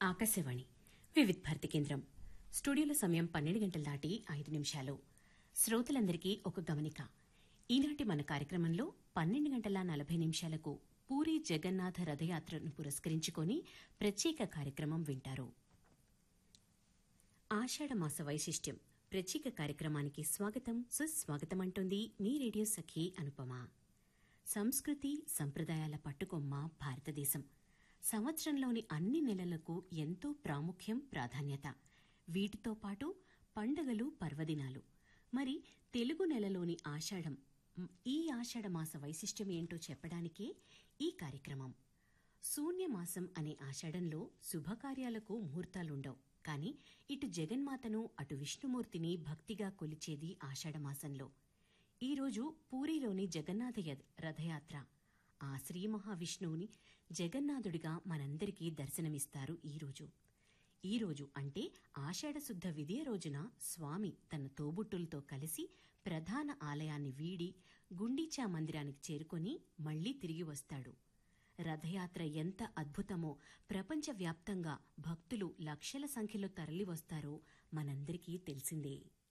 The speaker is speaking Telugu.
ఆకాశవాణి వివిధ్ భారతి కేంద్రం స్టూడియోలో సమయం పన్నెండు గంటల దాటి ఐదు నిమిషాలు శ్రోతలందరికీ ఒక గమనిక ఈనాటి మన కార్యక్రమంలో పన్నెండు గంటల నలభై నిమిషాలకు పూరి జగన్నాథ రథయాత్రను పురస్కరించుకొని ప్రత్యేక కార్యక్రమం వింటారు ఆషాఢమాస వైశిష్ట్యం ప్రత్యేక కార్యక్రమానికి స్వాగతం సుస్వాగతం అంటోంది మీ రేడియో సఖి అనుపమ సంస్కృతి సంప్రదాయాల పట్టుకొమ్మ భారతదేశం సంవత్సరంలోని అన్ని నెలలకు ఎంతో ప్రాముఖ్యం ప్రాధాన్యత వీటితో పాటు పండుగలు పర్వదినాలు మరి తెలుగు నెలలోని ఆషాఢం మ్, ఈ ఆషాఢమాస వైశిష్ట్యం ఏంటో చెప్పడానికే ఈ కార్యక్రమం శూన్యమాసం అనే ఆషాఢంలో శుభకార్యాలకు ముహూర్తాలుండవు కాని ఇటు జగన్మాతను అటు విష్ణుమూర్తిని భక్తిగా కొలిచేది ఆషాఢమాసంలో ఈరోజు పూరిలోని జగన్నాథ యద్- రథయాత్ర ఆ శ్రీ మహావిష్ణువుని జగన్నాథుడిగా మనందరికీ దర్శనమిస్తారు ఈరోజు ఈరోజు అంటే ఆషాఢ శుద్ధ విధియ రోజున స్వామి తన తోబుట్టులతో కలిసి ప్రధాన ఆలయాన్ని వీడి గుండీచా మందిరానికి చేరుకొని మళ్లీ తిరిగి వస్తాడు రథయాత్ర ఎంత అద్భుతమో ప్రపంచవ్యాప్తంగా భక్తులు లక్షల సంఖ్యలో తరలివస్తారో మనందరికీ తెలిసిందే